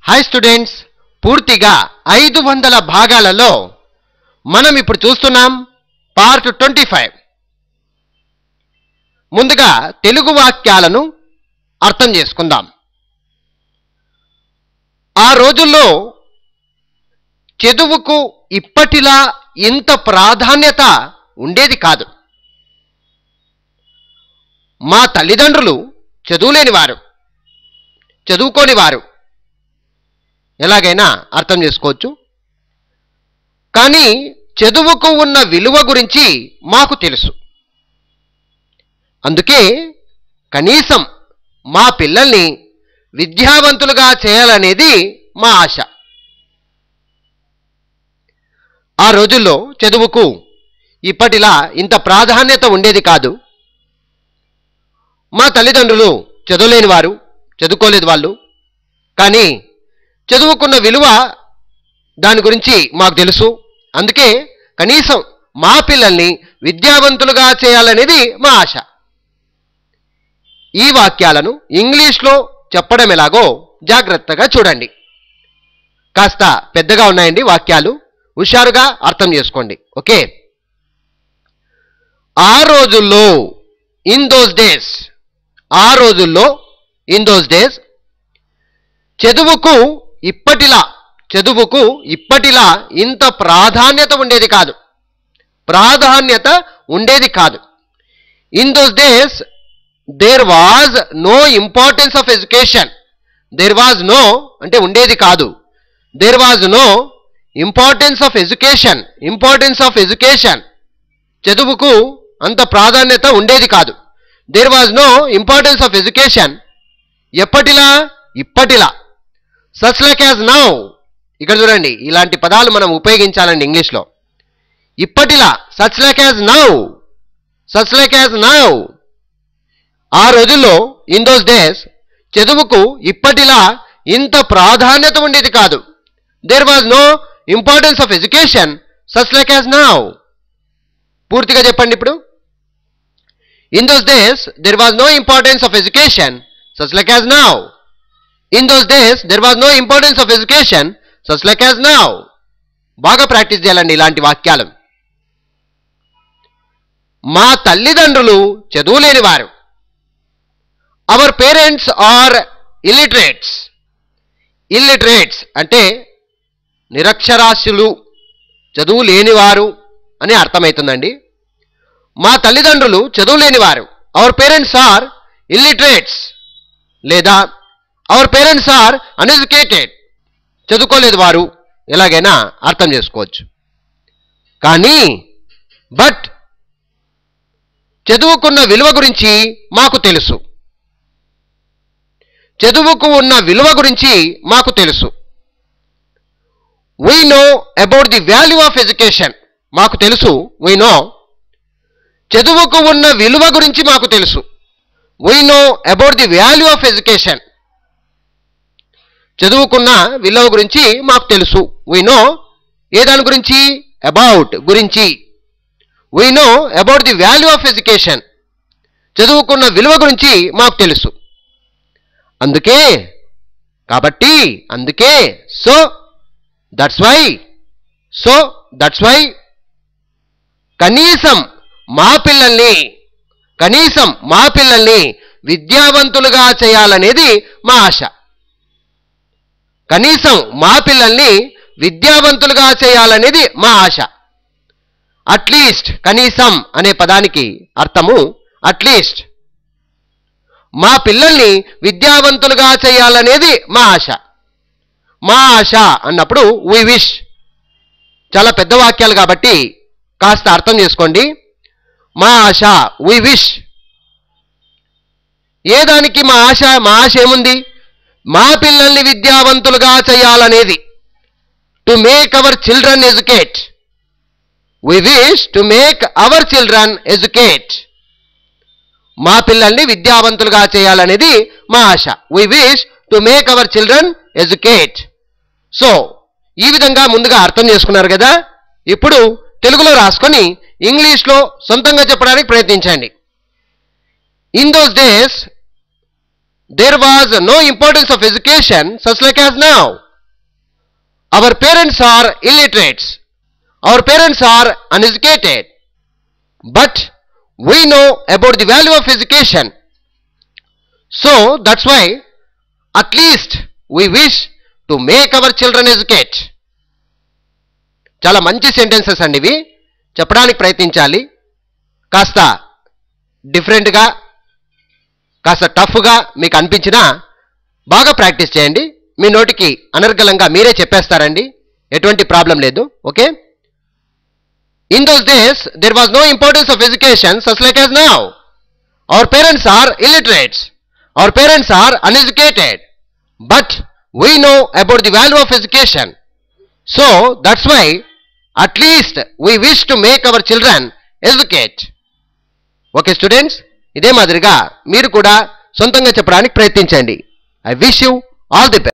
Hi students పూర్తిగా ఐదు వందల భాగాలలో మనం ఇప్పుడు చూస్తున్నాం పార్ట్ ట్వంటీ ఫైవ్ ముందుగా తెలుగు వాక్యాలను అర్థం చేసుకుందాం ఆ రోజుల్లో చదువుకు ఇప్పటిలా ఇంత ప్రాధాన్యత ఉండేది కాదు మా తల్లిదండ్రులు చదువులేని వారు చదువుకోని వారు ఎలాగైనా అర్థం చేసుకోవచ్చు కానీ చదువుకు ఉన్న విలువ గురించి మాకు తెలుసు అందుకే కనీసం మా పిల్లల్ని విద్యావంతులుగా చేయాలనేది మా ఆశ ఆ రోజుల్లో చదువుకు ఇప్పటిలా ఇంత ప్రాధాన్యత ఉండేది కాదు మా తల్లిదండ్రులు చదువులేని వారు చదువుకోలేదు వాళ్ళు కానీ చదువుకున్న విలువ దాని గురించి మాకు తెలుసు అందుకే కనీసం మా పిల్లల్ని విద్యావంతులుగా చేయాలనేది మా ఆశ ఈ వాక్యాలను ఇంగ్లీష్లో చెప్పడం ఎలాగో జాగ్రత్తగా చూడండి కాస్త పెద్దగా ఉన్నాయండి వాక్యాలు హుషారుగా అర్థం చేసుకోండి ఓకే ఆ రోజుల్లో ఇన్ దోస్ డేస్ ఆ రోజుల్లో ఇన్ దోస్ డేస్ చదువుకు ఇప్పటిలా చదువుకు ఇప్పటిలా ఇంత ప్రాధాన్యత ఉండేది కాదు ప్రాధాన్యత ఉండేది కాదు in those days there was no importance of education there was no అంటే ఉండేది కాదు there was no importance of education importance of education చదువుకు అంత ప్రాధాన్యత ఉండేది కాదు there was no importance of education ఎప్పటిలా ఇప్పటిలా సచ్ లైక్ యాజ్ నౌ ఇక్కడ చూడండి ఇలాంటి పదాలు మనం ఉపయోగించాలండి ఇంగ్లీష్లో ఇప్పటిలా such like as now such like as now ఆ రోజుల్లో ఇన్ దోస్ డేస్ చదువుకు ఇప్పటిలా ఇంత ప్రాధాన్యత ఉండేది కాదు there was no importance of education such like as now పూర్తిగా చెప్పండి ఇప్పుడు in those days there was no importance of education such like as now in those days there was no importance of education such like as now బాగా practice చేయాలండి ఇలాంటి వాక్యాలు మా తల్లిదండ్రులు చదువులేని వారు our parents are illiterates illiterates అంటే నిరక్షరాస్యులు చదువు లేనివారు అని అర్థమవుతుందండి మా తల్లిదండ్రులు చదువు లేనివారు అవర్ పేరెంట్స్ ఆర్ ఇల్లిటరేట్స్ లేదా అవర్ పేరెంట్స్ ఆర్ అన్ఎడ్యుకేటెడ్ చదువుకోలేదు వారు ఎలాగైనా అర్థం చేసుకోవచ్చు కానీ బట్ చదువుకున్న విలువ గురించి మాకు తెలుసు చదువుకు ఉన్న విలువ గురించి మాకు తెలుసు we know about the value of education మాకు తెలుసు వీ నో చదువుకు ఉన్న విలువ గురించి మాకు తెలుసు we know about the value of education చదువుకున్న విలువ గురించి మాకు తెలుసు వీ నో ఏ దాని గురించి అబౌట్ గురించి we know about the value of education చదువుకున్న విలువ గురించి మాకు తెలుసు అందుకే కాబట్టి అందుకే so that's why so that's why కనీసం మా పిల్లల్ని కనీసం మా పిల్లల్ని విద్యావంతులుగా చేయాలనేది మా ఆశ కనీసం మా పిల్లల్ని విద్యావంతులుగా చేయాలనేది మా ఆశ అట్లీస్ట్ కనీసం అనే పదానికి అర్థము అట్లీస్ట్ మా పిల్లల్ని విద్యావంతులుగా చేయాలనేది మా ఆశ మా ఆశ అన్నప్పుడు వి విష్ చాలా పెద్ద వాక్యాలు కాబట్టి కాస్త అర్థం చేసుకోండి మా ఆశ వి విష్ ఏ దానికి మా ఆశ మా ఆశ ఏముంది మా పిల్లల్ని విద్యావంతులుగా చేయాలనేది to make our children educate we wish to make our children educate మా పిల్లల్ని విద్యావంతులుగా చేయాలనేది మా ఆశ we wish to make our children educate so ఈ విధంగా ముందుగా అర్థం చేసుకున్నారు కదా ఇప్పుడు తెలుగులో రాసుకొని ఇంగ్లీష్లో సొంతంగా చెప్పడానికి ప్రయత్నించండి in those days there was no importance of education such like as now. Our parents are illiterates. Our parents are uneducated. But we know about the value of education. So that's why at least we wish to make our children educate. చాలా మంచి sentences అండి ఇవి చెప్పడానికి ప్రయత్నించాలి కాస్త డిఫరెంట్గా కాస్త టఫ్గా మీకు అనిపించినా బాగా ప్రాక్టీస్ చేయండి మీ నోటికి అనర్గళంగా మీరే చెప్పేస్తారండి ఎటువంటి ప్రాబ్లం లేదు okay in those days there was no importance of education such like as now our parents are illiterates our parents are uneducated but we know about the value of education so that's why at least we wish to make our children educate okay students ఇదే మాదిరిగా మీరు కూడా సొంతంగా చెప్పడానికి ప్రయత్నించండి I wish you all the best